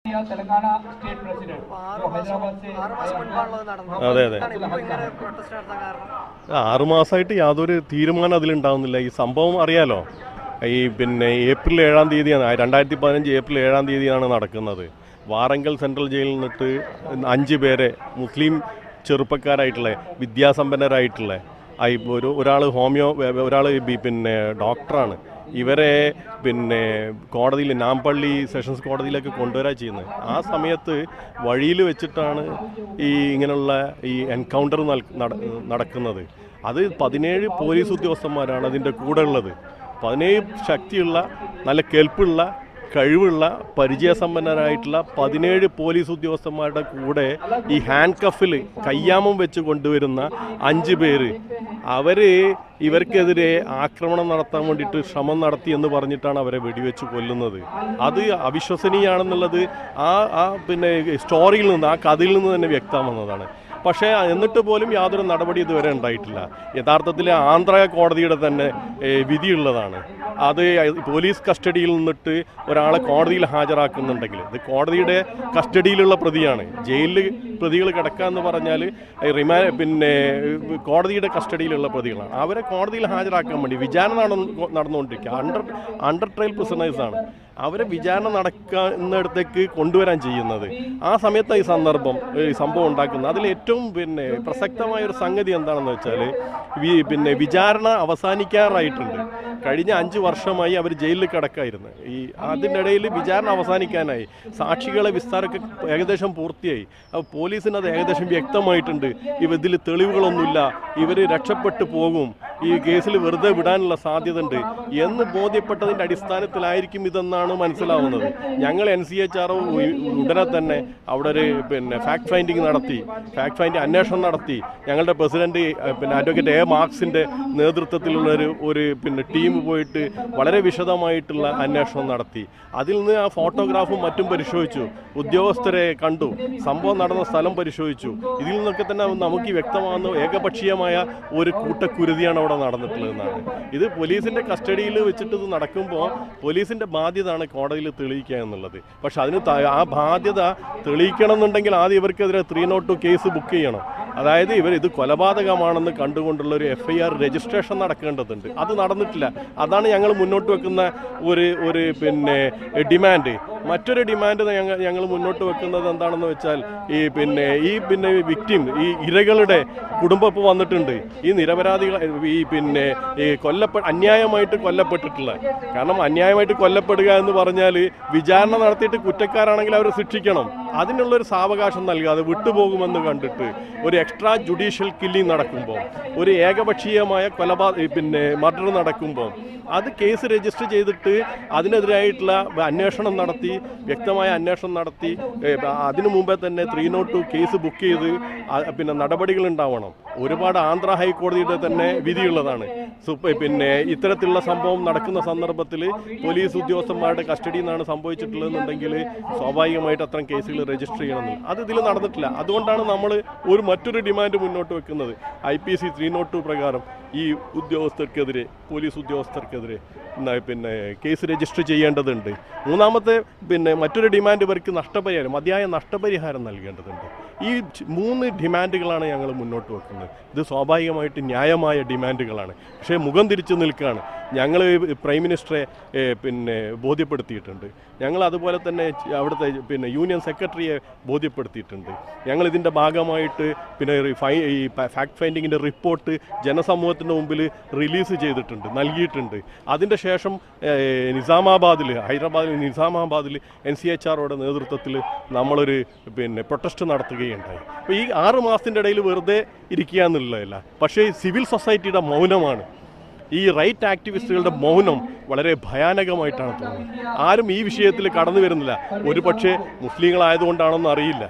Telangana state president जो हैदराबाद से ആറ് മാസം മുൻപാണല്ലോ ഇത് നടന്നത് അതെ അതെ എന്താണ് ഇപ്പൊ ഇങ്ങനെ പ്രൊട്ടസ്റ്റ് നടത്താൻ കാരണം ആറുമാസമായിട്ട് യാതൊരു തീരുമാനം അതിലുണ്ടാവുന്നില്ല ഈ സംഭവം അറിയാലോ ഈ പിന്നെ ഏപ്രിൽ ഏഴാം തീയതിയാണ് രണ്ടായിരത്തി പതിനഞ്ച് ഏപ്രിൽ ഏഴാം തീയതിയാണ് നടക്കുന്നത് വാറങ്കൽ സെൻട്രൽ ജയിലിൽ നിന്നിട്ട് അഞ്ച് പേരെ മുസ്ലിം ചെറുപ്പക്കാരായിട്ടുള്ള വിദ്യാസമ്പന്നരായിട്ടുള്ള ഐ ഒരു ഒരാൾ ഹോമിയോ ഒരാൾ പിന്നെ ഡോക്ടറാണ് ഇവരെ പിന്നെ കോടതിയിൽ നാമ്പള്ളി സെഷൻസ് കോടതിയിലേക്ക് കൊണ്ടുവരാ ചെയ്യുന്നത് ആ സമയത്ത് വഴിയിൽ വെച്ചിട്ടാണ് ഈ ഇങ്ങനെയുള്ള ഈ എൻകൗണ്ടർ നടക്കുന്നത് അത് പതിനേഴ് പോലീസ് ഉദ്യോഗസ്ഥന്മാരാണ് അതിൻ്റെ കൂടെ ഉള്ളത് പതിനേഴ് ശക്തിയുള്ള നല്ല കെൽപ്പുള്ള കഴിവുള്ള പരിചയസമ്പന്നരായിട്ടുള്ള പതിനേഴ് പോലീസ് ഉദ്യോഗസ്ഥന്മാരുടെ കൂടെ ഈ ഹാൻഡ് കഫിൽ കയ്യാമം വെച്ച് കൊണ്ടുവരുന്ന അഞ്ച് പേര് അവര് ഇവർക്കെതിരെ ആക്രമണം നടത്താൻ വേണ്ടിയിട്ട് ശ്രമം നടത്തി എന്ന് പറഞ്ഞിട്ടാണ് അവരെ വെടിവെച്ച് കൊല്ലുന്നത് അത് അവിശ്വസനീയമാണെന്നുള്ളത് ആ ആ പിന്നെ സ്റ്റോറിയിൽ നിന്ന് ആ കഥയിൽ നിന്ന് തന്നെ വ്യക്തമാവുന്നതാണ് പക്ഷേ എന്നിട്ട് പോലും യാതൊരു നടപടി ഇതുവരെ ഉണ്ടായിട്ടില്ല യഥാർത്ഥത്തിൽ ആന്ധ്ര കോടതിയുടെ തന്നെ ഏ, വിധിയുള്ളതാണ് അത് പോലീസ് കസ്റ്റഡിയിൽ നിന്നിട്ട് ഒരാളെ കോടതിയിൽ ഹാജരാക്കുന്നുണ്ടെങ്കിൽ ഇത് കോടതിയുടെ കസ്റ്റഡിയിലുള്ള പ്രതിയാണ് ജയിലിൽ പ്രതികൾ കിടക്കുക എന്ന് പറഞ്ഞാൽ റിമാ പിന്നെ കോടതിയുടെ കസ്റ്റഡിയിലുള്ള പ്രതികളാണ് അവരെ കോടതിയിൽ ഹാജരാക്കാൻ വേണ്ടി വിചാരണ നടന്നു നടന്നുകൊണ്ടിരിക്കുക അണ്ടർ അണ്ടർ ട്രയൽ പ്രിസണേഴ്സാണ് അവരെ വിചാരണ നടക്കുന്നിടത്തേക്ക് കൊണ്ടുവരാൻ ചെയ്യുന്നത് ആ സമയത്ത് ഈ സന്ദർഭം ഈ സംഭവം ഉണ്ടാക്കുന്നത് അതിൽ ഏറ്റവും പിന്നെ പ്രസക്തമായ ഒരു സംഗതി എന്താണെന്ന് വെച്ചാൽ വി- പിന്നെ വിചാരണ അവസാനിക്കാറായിട്ടുണ്ട് കഴിഞ്ഞ അഞ്ച് വർഷമായി അവർ ജയിലിൽ കിടക്കായിരുന്നു ഈ അതിനിടയിൽ വിചാരണ അവസാനിക്കാനായി സാക്ഷികളെ വിസ്താരമൊക്കെ ഏകദേശം പൂർത്തിയായി അപ്പോൾ പോലീസിന് അത് ഏകദേശം വ്യക്തമായിട്ടുണ്ട് ഇവ ഇതിൽ തെളിവുകളൊന്നുമില്ല ഇവർ രക്ഷപ്പെട്ടു പോകും ഈ കേസിൽ വെറുതെ വിടാനുള്ള സാധ്യത ഉണ്ട് എന്ന് ബോധ്യപ്പെട്ടതിൻ്റെ അടിസ്ഥാനത്തിലായിരിക്കും ഇതെന്നാണ് മനസ്സിലാവുന്നത് ഞങ്ങൾ എൻ സി എച്ച് ആർ ഉടനെ തന്നെ അവിടെ ഒരു പിന്നെ ഫാക്ട് ഫൈൻഡിങ് നടത്തി ഫാക്ട് ഫൈൻഡിങ് അന്വേഷണം നടത്തി ഞങ്ങളുടെ പ്രസിഡന്റ് ഏഹ്, പിന്നെ അഡ്വക്കേറ്റ് എ മാർക്സിന്റെ നേതൃത്വത്തിലുള്ള ഒരു ഒരു പിന്നെ ടീം പോയിട്ട് വളരെ വിശദമായിട്ടുള്ള അന്വേഷണം നടത്തി അതിൽ നിന്ന് ആ ഫോട്ടോഗ്രാഫും മറ്റും പരിശോധിച്ചു ഉദ്യോഗസ്ഥരെ കണ്ടു സംഭവം നടന്ന സ്ഥലം പരിശോധിച്ചു ഇതിൽ നിന്നൊക്കെ തന്നെ നമുക്ക് ഈ വ്യക്തമാകുന്ന ഏകപക്ഷീയമായ ഒരു കൂട്ടക്കുരുതിയാണ് അവിടെ നടന്നിട്ടുള്ളതെന്നാണ് ഇത് പോലീസിന്റെ കസ്റ്റഡിയിൽ വെച്ചിട്ട് ഇത് നടക്കുമ്പോൾ പോലീസിന്റെ ബാധ്യതയാണ് കോടതിയിൽ തെളിയിക്കുക എന്നുള്ളത് പക്ഷെ അതിന് ത- ആ ബാധ്യത തെളിയിക്കണം എന്നുണ്ടെങ്കിൽ ആദ്യം ഇവർക്കെതിരെ three naught two case book ചെയ്യണം അതായത് ഇവർ ഇത് കൊലപാതകമാണെന്ന് കണ്ടുകൊണ്ടുള്ള ഒരു എഫ് ഐ ആർ രജിസ്ട്രേഷൻ നടക്കേണ്ടതുണ്ട് അത് നടന്നിട്ടില്ല അതാണ് ഞങ്ങൾ മുന്നോട്ട് വെക്കുന്ന ഒരു ഒരു പിന്നെ ഡിമാൻഡ് മറ്റൊരു ഡിമാൻഡ് ഞങ്ങൾ ഞങ്ങൾ മുന്നോട്ട് വെക്കുന്നത് എന്താണെന്ന് വെച്ചാൽ ഈ പിന്നെ ഈ പിന്നെ വിക്ടിം ഈ ഇരകളുടെ കുടുംബം ഇപ്പോൾ വന്നിട്ടുണ്ട് ഈ നിരപരാധികൾ ഈ പിന്നെ ഈ കൊല്ലപ്പെ അന്യായമായിട്ട് കൊല്ലപ്പെട്ടിട്ടുള്ള കാരണം അന്യായമായിട്ട് കൊല്ലപ്പെടുക എന്ന് പറഞ്ഞാൽ വിചാരണ നടത്തിയിട്ട് കുറ്റക്കാരാണെങ്കിൽ അവർ ശിക്ഷിക്കണം അതിനുള്ളൊരു സാവകാശം നൽകാതെ വിട്ടുപോകുമെന്ന് കണ്ടിട്ട് ഒരു എക്സ്ട്രാ ജുഡീഷ്യൽ കില്ലിംഗ് നടക്കുമ്പോൾ ഒരു ഏകപക്ഷീയമായ കൊലപാ പിന്നെ മർഡർ നടക്കുമ്പോൾ അത് കേസ് രജിസ്റ്റർ ചെയ്തിട്ട് അതിനെതിരായിട്ടുള്ള അന്വേഷണം നടത്തി വ്യക്തമായ അന്വേഷണം നടത്തി ഏ, അതിനു മുമ്പേ തന്നെ three naught two case book ചെയ്ത് ആ, പിന്നെ നടപടികൾ ഉണ്ടാവണം ഒരുപാട് ആന്ധ്ര ഹൈക്കോടതിയുടെ തന്നെ വിധിയുള്ളതാണ് സുപ്പ- പിന്നെ ഇത്തരത്തിലുള്ള സംഭവം നടക്കുന്ന സന്ദർഭത്തിൽ പോലീസ് ഉദ്യോഗസ്ഥന്മാരുടെ കസ്റ്റഡിയിൽ നിന്നാണ് സംഭവിച്ചിട്ടുള്ളതെന്നുണ്ടെങ്കിൽ സ്വാഭാവികമായിട്ട് അത്തരം കേസുകൾ രജിസ്റ്റർ ചെയ്യണമെന്നില്ല അത് ഇതിൽ നടന്നിട്ടില്ല അതുകൊണ്ടാണ് നമ്മൾ ഒരു മറ്റൊരു ഡിമാൻഡ് മുന്നോട്ട് വെക്കുന്നത് I P C three naught two പ്രകാരം ഈ ഉദ്യോഗസ്ഥർക്കെതിരെ പോലീസ് ഉദ്യോഗസ്ഥർക്കെതിരെ ന- പിന്നെ കേസ് രജിസ്റ്റർ ചെയ്യേണ്ടതുണ്ട് മൂന്നാമത്തെ പിന്നെ മറ്റൊരു ഡിമാൻഡ് ഇവർക്ക് നഷ്ടപരിഹാരം മതിയായ നഷ്ടപരിഹാരം നൽകേണ്ടതുണ്ട് ഈ ച്- മൂന്ന് ഡിമാൻഡുകളാണ് ഞങ്ങൾ മുന്നോട്ട് വെക്കുന്നത് ഇത് സ്വാഭാവികമായിട്ട് ന്യായമായ ഡിമാൻഡുകളാണ് പക്ഷേ മുഖം തിരിച്ചു നിൽക്കുകയാണ് ഞങ്ങൾ പ്രൈം മിനിസ്റ്ററെ ഏ, പിന്നെ ബോധ്യപ്പെടുത്തിയിട്ടുണ്ട് ഞങ്ങൾ അതുപോലെ തന്നെ ച- അവിടുത്തെ പിന്നെ യൂണിയൻ സെക്രട്ടറിയെ ബോധ്യപ്പെടുത്തിയിട്ടുണ്ട് ഞങ്ങൾ ഇതിൻ്റെ ഭാഗമായിട്ട് പിന്നെ ഒരു ഫൈ ഈ ഫാക്ട് ഫൈൻഡിങ്ങിൻ്റെ റിപ്പോർട്ട് ജനസമൂഹത്തിൻ്റെ മുമ്പിൽ റിലീസ് ചെയ്തിട്ടുണ്ട് നൽകിയിട്ടുണ്ട് അതിൻ്റെ ശേഷം ഏ, നിസാമാബാദിൽ ഹൈദരാബാദിൽ നിസാമാബാദിൽ എൻ സി എച്ച് ആറോടെ നേതൃത്വത്തിൽ നമ്മളൊരു പിന്നെ പ്രൊട്ടസ്റ്റ് നടത്തുകയുണ്ടായി അപ്പോൾ ഈ ആറ് മാസത്തിൻ്റെ ഇടയിൽ വെറുതെ ഇരിക്കുക എന്നുള്ളതല്ല പക്ഷേ ഈ സിവിൽ സൊസൈറ്റിയുടെ മൗനമാണ് ഈ റൈറ്റ് ആക്ടിവിസ്റ്റുകളുടെ മൗനം വളരെ ഭയാനകമായിട്ടാണ് തോന്നുന്നത് ആരും ഈ വിഷയത്തിൽ കടന്നു വരുന്നില്ല ഒരു പക്ഷേ മുസ്ലിങ്ങളായതുകൊണ്ടാണെന്ന് അറിയില്ല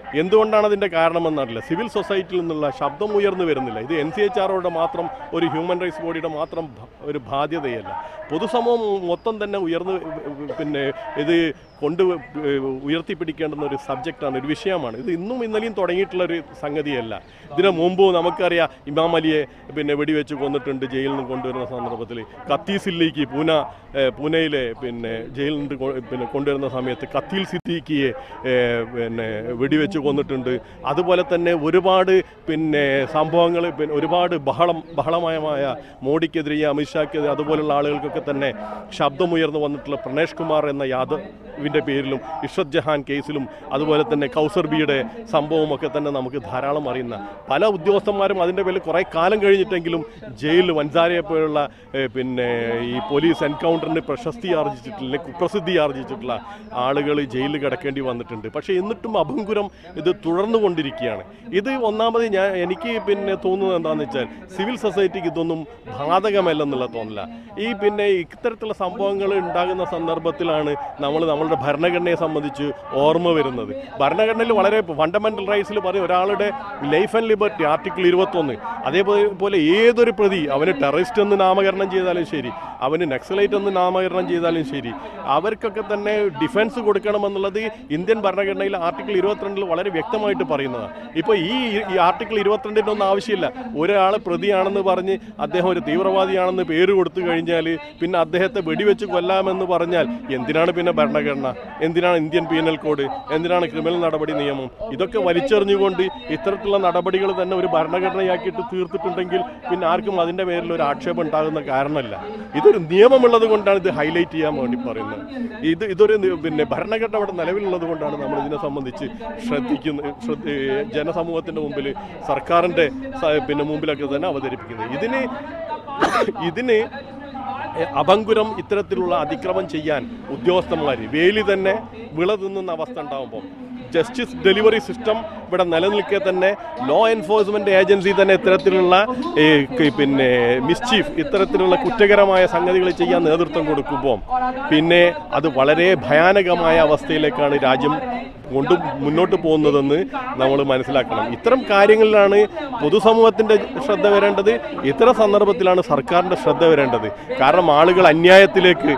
എന്തുകൊണ്ടാണ് അതിൻ്റെ കാരണമെന്നറിയില്ല സിവിൽ സൊസൈറ്റിയിൽ നിന്നുള്ള ശബ്ദം ഉയർന്നു വരുന്നില്ല ഇത് എൻ സി എച്ച് ആറോടെ മാത്രം ഒരു ഹ്യൂമൻ റൈറ്റ്സ് ബോഡിയുടെ മാത്രം ഭ- ഒരു ബാധ്യതയല്ല പൊതുസമൂഹം മൊത്തം തന്നെ ഉയർന്നു പിന്നെ ഇത് കൊണ്ട് ഉയർത്തിപ്പിടിക്കേണ്ടുന്ന ഒരു സബ്ജക്റ്റാണ് ഒരു വിഷയമാണ് ഇത് ഇന്നും ഇന്നലെയും തുടങ്ങിയിട്ടുള്ള ഒരു സംഗതിയല്ല ഇതിനു മുമ്പ് നമുക്കറിയാം ഇമാം അലിയെ പിന്നെ വെടിവെച്ച് കൊന്നിട്ടുണ്ട് ജയിലിൽ നിന്ന് കൊണ്ടുവരുന്ന സന്ദർഭത്തിൽ കത്തീസില്ലേക്ക് പൂന ഏഹ് പൂനെയിലെ പിന്നെ ജയിലിൽ നിന്ന് കൊ- പിന്നെ കൊണ്ടുവരുന്ന സമയത്ത് കത്തീൽ സിദ്ദീഖിയെ ഏഹ് പിന്നെ വെടിവെച്ച് കൊന്നിട്ടുണ്ട് അതുപോലെ തന്നെ ഒരുപാട് പിന്നെ സംഭവങ്ങൾ പിന്നെ ഒരുപാട് ബഹളം ബഹളമയമായ മോഡിക്കെതിരെ അമിത്ഷാക്കെതിരെ അതുപോലുള്ള ആളുകൾക്കൊക്കെ തന്നെ ശബ്ദമുയർന്നു വന്നിട്ടുള്ള പ്രണേഷ് കുമാർ എന്ന യാദവിൻ്റെ പേരിലും ഇഷ്റത് ജഹാൻ കേസിലും അതുപോലെ തന്നെ കൗസർ ബിയുടെ സംഭവമൊക്കെ തന്നെ നമുക്ക് ധാരാളം അറിയുന്ന പല ഉദ്യോഗസ്ഥന്മാരും അതിൻ്റെ പേരിൽ കുറേ കാലം കഴിഞ്ഞിട്ടെങ്കിലും ജയിലിൽ വൻസാരയെ പോലുള്ള ഏഹ്, പിന്നെ ഈ പോലീസ് എൻകൗണ്ടറിന് പ്രശസ്തി ആർജിച്ചിട്ടുള്ള കുപ്രസിദ്ധി ആർജിച്ചിട്ടുള്ള ആളുകൾ ജയിലിൽ കിടക്കേണ്ടി വന്നിട്ടുണ്ട് പക്ഷേ എന്നിട്ടും അഭംഗുരം ഇത് തുടർന്നുകൊണ്ടിരിക്കുകയാണ് ഇത് ഒന്നാമത് ഞാൻ എനിക്ക് പിന്നെ തോന്നുന്നത് എന്താണെന്ന് വെച്ചാൽ സിവിൽ സൊസൈറ്റിക്ക് ഇതൊന്നും ബാധകമല്ലെന്നുള്ള തോന്നില്ല ഈ പിന്നെ ഇത്തരത്തിലുള്ള സംഭവങ്ങൾ ഉണ്ടാകുന്ന സന്ദർഭത്തിലാണ് നമ്മൾ നമ്മളുടെ ഭരണഘടനയെ സംബന്ധിച്ച് ഓർമ്മ വരുന്നത് ഭരണഘടനയിൽ വളരെ ഫണ്ടമെന്റൽ റൈറ്റ്സിൽ പറയും ഒരാളുടെ ലൈഫ് ആൻഡ് ലിബർട്ടി ആർട്ടിക്കിൾ ഇരുപത്തൊന്ന് അതേപോലെ പോലെ ഏതൊരു പ്രതി അവന് ടെററിസ്റ്റ് എന്ന് നാമകരണം ചെയ്താലും ശരി അവന് നക്സലൈറ്റ് എന്ന് നാമകരണം ചെയ്താലും ശരി അവർക്കൊക്കെ തന്നെ ഡിഫൻസ് കൊടുക്കണമെന്നുള്ളത് ഇന്ത്യൻ ഭരണഘടനയിൽ ആർട്ടിക്കിൾ ഇരുപത്തിരണ്ടിൽ വളരെ വ്യക്തമായിട്ട് പറയുന്നതാണ് ഇപ്പോൾ ഈ ഈ ആർട്ടിക്കിൾ ഇരുപത്തിരണ്ടിൻ്റെ ഒന്നും ആവശ്യമില്ല ഒരാൾ പ്രതിയാണെന്ന് പറഞ്ഞ് അദ്ദേഹം ഒരു തീവ്രവാദിയാണെന്ന് പേര് കൊടുത്തു കഴിഞ്ഞാൽ പിന്നെ അദ്ദേഹത്തെ വെടിവെച്ച് കൊല്ലാമെന്ന് പറഞ്ഞാൽ എന്തിനാണ് പിന്നെ ഭരണഘടന എന്തിനാണ് ഇന്ത്യൻ പീനൽ കോഡ് എന്തിനാണ് ക്രിമിനൽ നടപടി നിയമം ഇതൊക്കെ വലിച്ചെറിഞ്ഞുകൊണ്ട് ഇത്തരത്തിലുള്ള നടപടികൾ തന്നെ ഒരു ഭരണഘടനയാക്കിയിട്ട് തീർത്തിട്ടുണ്ടെങ്കിൽ പിന്നെ ആർക്കും അതിൻ്റെ പേരിൽ ഒരു ആക്ഷേപം ഉണ്ടാകുന്ന കാരണമല്ല ഇതൊരു നിയമമുള്ളത് കൊണ്ടാണ് ഇത് ഹൈലൈറ്റ് ചെയ്യാൻ വേണ്ടി പറയുന്നത് ഇത് ഇതൊരു നി- പിന്നെ ഭരണഘടന ഇവിടെ നിലവിലുള്ളത് കൊണ്ടാണ് നമ്മൾ ഇതിനെ സംബന്ധിച്ച് ശ്രദ്ധിക്കുന്ന ശ്രദ്ധ ജനസമൂഹത്തിൻ്റെ മുമ്പിൽ സർക്കാരിൻ്റെ സ- പിന്നെ മുമ്പിലൊക്കെ തന്നെ അവതരിപ്പിക്കുന്നത് ഇതിന് ഇതിന് അഭങ്കുരം ഇത്തരത്തിലുള്ള അതിക്രമം ചെയ്യാൻ ഉദ്യോഗസ്ഥന്മാർ വേലി തന്നെ വിള തിന്നുന്ന അവസ്ഥ ഉണ്ടാകുമ്പോൾ ജസ്റ്റിസ് ഡെലിവറി സിസ്റ്റം ഇവിടെ നിലനിൽക്കെ തന്നെ ലോ എൻഫോഴ്സ്മെന്റ് ഏജൻസി തന്നെ ഇത്തരത്തിലുള്ള ഏ, ക- പിന്നെ മിസ്ചീഫ് ഇത്തരത്തിലുള്ള കുറ്റകരമായ സംഗതികൾ ചെയ്യാൻ നേതൃത്വം കൊടുക്കുമ്പോൾ പിന്നെ അത് വളരെ ഭയാനകമായ അവസ്ഥയിലേക്കാണ് രാജ്യം കൊണ്ട് മുന്നോട്ട് പോകുന്നതെന്ന് നമ്മൾ മനസ്സിലാക്കണം ഇത്തരം കാര്യങ്ങളിലാണ് പൊതുസമൂഹത്തിൻ്റെ ശ്രദ്ധ വരേണ്ടത് ഇത്തരം സന്ദർഭത്തിലാണ് സർക്കാരിൻ്റെ ശ്രദ്ധ വരേണ്ടത് കാരണം ആളുകൾ അന്യായത്തിലേക്ക്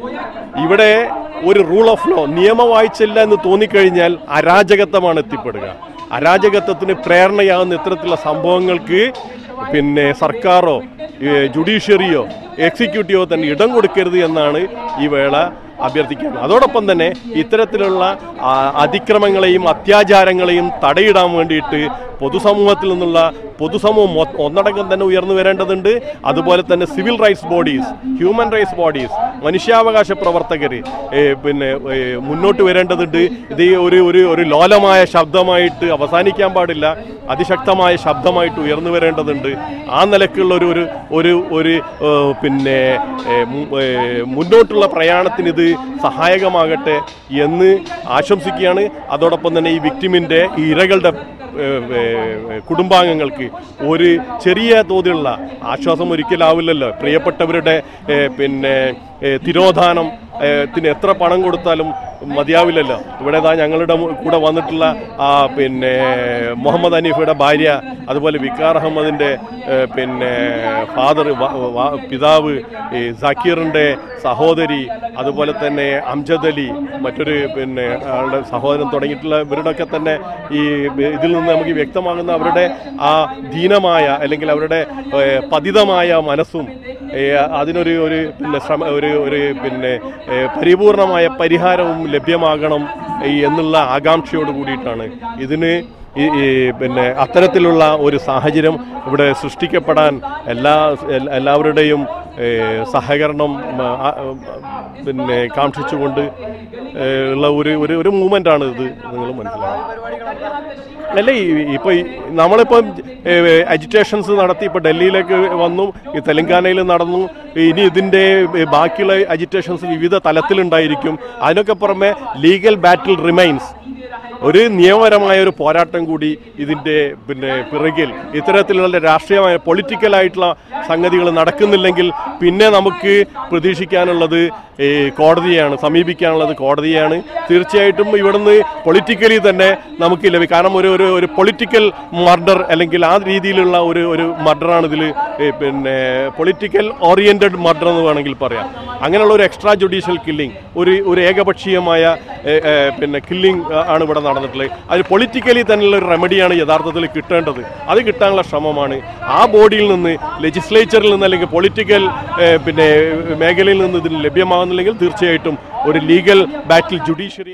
ഇവിടെ ഒരു റൂൾ ഓഫ് ലോ നിയമവായിച്ചില്ല എന്ന് തോന്നിക്കഴിഞ്ഞാൽ അരാജകത്വമാണ് എത്തിപ്പെടുക അരാജകത്വത്തിന് പ്രേരണയാകുന്ന ഇത്തരത്തിലുള്ള സംഭവങ്ങൾക്ക് പിന്നെ സർക്കാരോ ജുഡീഷ്യറിയോ എക്സിക്യൂട്ടീവോ തന്നെ ഇടം കൊടുക്കരുത് എന്നാണ് ഈ വേള അഭ്യർത്ഥിക്കുന്നത് അതോടൊപ്പം തന്നെ ഇത്തരത്തിലുള്ള ആ, അതിക്രമങ്ങളെയും അത്യാചാരങ്ങളെയും തടയിടാൻ വേണ്ടിയിട്ട് പൊതുസമൂഹത്തിൽ നിന്നുള്ള പൊതുസമൂഹം മൊ- ഒന്നടങ്കം തന്നെ ഉയർന്നു വരേണ്ടതുണ്ട് അതുപോലെ തന്നെ civil rights bodies human rights bodies മനുഷ്യാവകാശ പ്രവർത്തകർ പിന്നെ ഏ, മുന്നോട്ട് വരേണ്ടതുണ്ട് ഇത് ഈ ഒരു ഒരു ഒരു ലോലമായ ശബ്ദമായിട്ട് അവസാനിക്കാൻ പാടില്ല അതിശക്തമായ ശബ്ദമായിട്ട് ഉയർന്നു വരേണ്ടതുണ്ട് ആ നിലക്കുള്ള ഒരു ഒരു ഒരു ഒരു ഏ, പിന്നെ ഏ, മു- ഏ, മുന്നോട്ടുള്ള പ്രയാണത്തിന് ഇത് സഹായകമാകട്ടെ എന്ന് ആശംസിക്കുകയാണ് അതോടൊപ്പം തന്നെ ഈ വിക്ടിമിൻ്റെ ഈ ഇരകളുടെ ഏഹ്, ഏഹ്, കുടുംബാംഗങ്ങൾക്ക് ഒരു ചെറിയ തോതിലുള്ള ആശ്വാസം ഒരിക്കലാവില്ലല്ലോ പ്രിയപ്പെട്ടവരുടെ ഏഹ്, പിന്നെ ഏഹ്, തിരോധാനം ഏഹ്, ത്തിന് എത്ര പണം കൊടുത്താലും മതിയാവില്ലല്ലോ ഇവിടെ ദാ ഞങ്ങളുടെ മു- കൂടെ വന്നിട്ടുള്ള ആ പിന്നെ മുഹമ്മദ് ഹനീഫയുടെ ഭാര്യ അതുപോലെ വിക്കാർ അഹമ്മദിൻ്റെ ഏഹ്, പിന്നെ ഫാദർ പിതാവ് ഈ സക്കീറിൻ്റെ സഹോദരി അതുപോലെ തന്നെ അംജദ് അലി മറ്റൊരു പിന്നെ ആളുടെ സഹോദരൻ തുടങ്ങിയിട്ടുള്ള ഇവരുടെയൊക്കെ തന്നെ ഈ ഇതിൽ നിന്ന് നമുക്ക് വ്യക്തമാകുന്ന അവരുടെ ആ ദീനമായ അല്ലെങ്കിൽ അവരുടെ ഏഹ്, പതിതമായ മനസ്സും ഏഹ്, അതിനൊരു ഒരു പിന്നെ ശ്രമ ഒരു ഒരു പിന്നെ ഏഹ്, പരിപൂർണമായ പരിഹാരവും ലഭ്യമാകണം ഈ എന്നുള്ള ആകാംക്ഷയോട് കൂടിയിട്ടാണ് ഇതിന് ഈ ഈ പിന്നെ അത്തരത്തിലുള്ള ഒരു സാഹചര്യം ഇവിടെ സൃഷ്ടിക്കപ്പെടാൻ എല്ലാ എൽ- എല്ലാവരുടെയും ഏഹ്, സഹകരണം ആ, ആ, പിന്നെ കാക്ഷിച്ചുകൊണ്ട് ഏഹ്, ഉള്ള ഒരു ഒരു ഒരു മൂവ്മെൻ്റാണ് ഇത് നിങ്ങൾ മനസ്സിലാക്കുക അല്ല ഈ- ഇപ്പൊ ഈ നമ്മളിപ്പം അജിറ്റേഷൻസ് നടത്തി ഇപ്പൊ ഡൽഹിയിലേക്ക് വന്നു ഈ തെലങ്കാനയിൽ നടന്നു ഇനി ഇതിന്റെ ബാക്കിയുള്ള അജിറ്റേഷൻസ് വിവിധ തലത്തിലുണ്ടായിരിക്കും അതിനൊക്കെ പുറമെ ലീഗൽ ബാറ്റിൽ റിമൈൻസ് ഒരു നിയമപരമായ ഒരു പോരാട്ടം കൂടി ഇതിൻ്റെ പിന്നെ പിറകിൽ ഇത്തരത്തിലുള്ള രാഷ്ട്രീയമായ പൊളിറ്റിക്കലായിട്ടുള്ള സംഗതികൾ നടക്കുന്നില്ലെങ്കിൽ പിന്നെ നമുക്ക് പ്രതീക്ഷിക്കാനുള്ളത് ഈ കോടതിയാണ് സമീപിക്കാനുള്ളത് കോടതിയാണ് തീർച്ചയായിട്ടും ഇവിടുന്ന് പൊളിറ്റിക്കലി തന്നെ നമുക്ക് ലഭിക്കും കാരണം ഒരു ഒരു ഒരു പൊളിറ്റിക്കൽ മർഡർ അല്ലെങ്കിൽ ആ രീതിയിലുള്ള ഒരു ഒരു മർഡറാണ് ഇതിൽ പിന്നെ പൊളിറ്റിക്കൽ ഓറിയൻറ്റഡ് മർഡർ എന്ന് വേണമെങ്കിൽ പറയാം അങ്ങനെയുള്ള ഒരു എക്സ്ട്രാ ജുഡീഷ്യൽ കില്ലിംഗ് ഒരു ഒരു ഏകപക്ഷീയമായ ഏ, ഏ, പിന്നെ കില്ലിംഗ് ആണ് ഇവിടെ നടന്നിട്ടുള്ളത് അത് പൊളിറ്റിക്കലി തന്നെയുള്ള ഒരു റെമഡിയാണ് യഥാർത്ഥത്തിൽ കിട്ടേണ്ടത് അത് കിട്ടാനുള്ള ശ്രമമാണ് ആ ബോഡിയിൽ നിന്ന് ലെജിസ്ലേച്ചറിൽ നിന്ന് അല്ലെങ്കിൽ പൊളിറ്റിക്കൽ പിന്നെ മേഖലയിൽ നിന്ന് ഇതിന് ലഭ്യമാകുന്നില്ലെങ്കിൽ തീർച്ചയായിട്ടും ഒരു ലീഗൽ ബാറ്റിൽ ജുഡീഷ്യറി